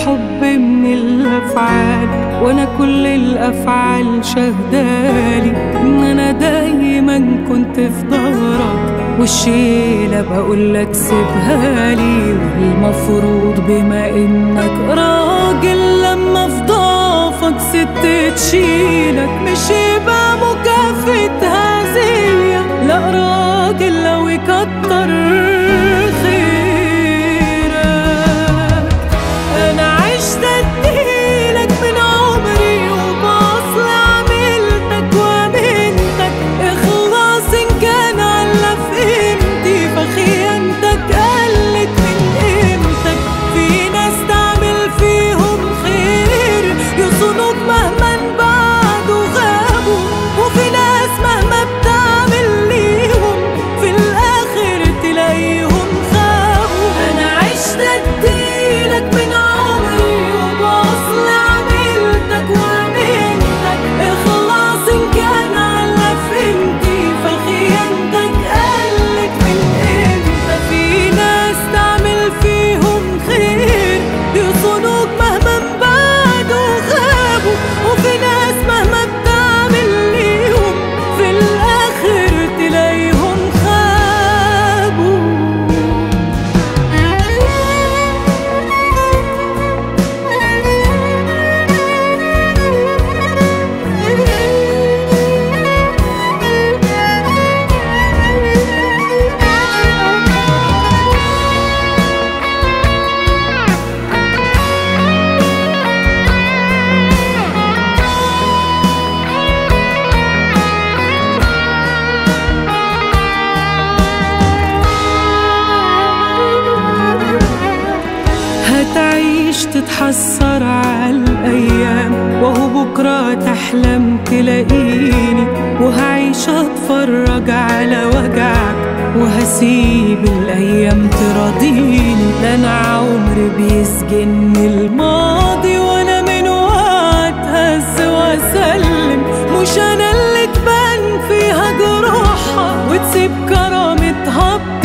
الحب من الأفعال وأنا كل الأفعال شهدالي إن أنا دايما كنت في ظهرك والشيلة بقولك سيبها لي والمفروض بما إنك راجل لما في ضعفك ست تشيلك مش يبقى مكافأة هزية لا راجل لو يكتر خيرك أنا عشت أديلك من عمري وبأصل عملتك وأمنتك إخلاص إن كان على في قيمتي فخيانتك قلت من قيمتك في ناس تعمل فيهم خير يصونوك مهما بعدوا غابوا وفي ناس مهما بتعمل ليهم في الآخر تلاقيهم خابوا أنا عشت أديلك من عمري وبأصل عملتك وأمنتك إخلاص إن كان على فهمتي فخيانتك قلت من قيمتك في ناس تعمل فيهم خير يصونوك مهما بعدوا غابوا وفي ناس مهما بتعمل ليهم في الآخر تلاقيهم خابوا هتعيش تتحسر على الأيام وهو بكرة تحلم تلاقيني وهعيش أتفرج على وجعك وهسيب الأيام تراضيني ده أنا عمري بيسجنني الماضي وأنا من وقت هز وأسلم مش أنا اللي تبان فيها جروحها وتسيب كرامتها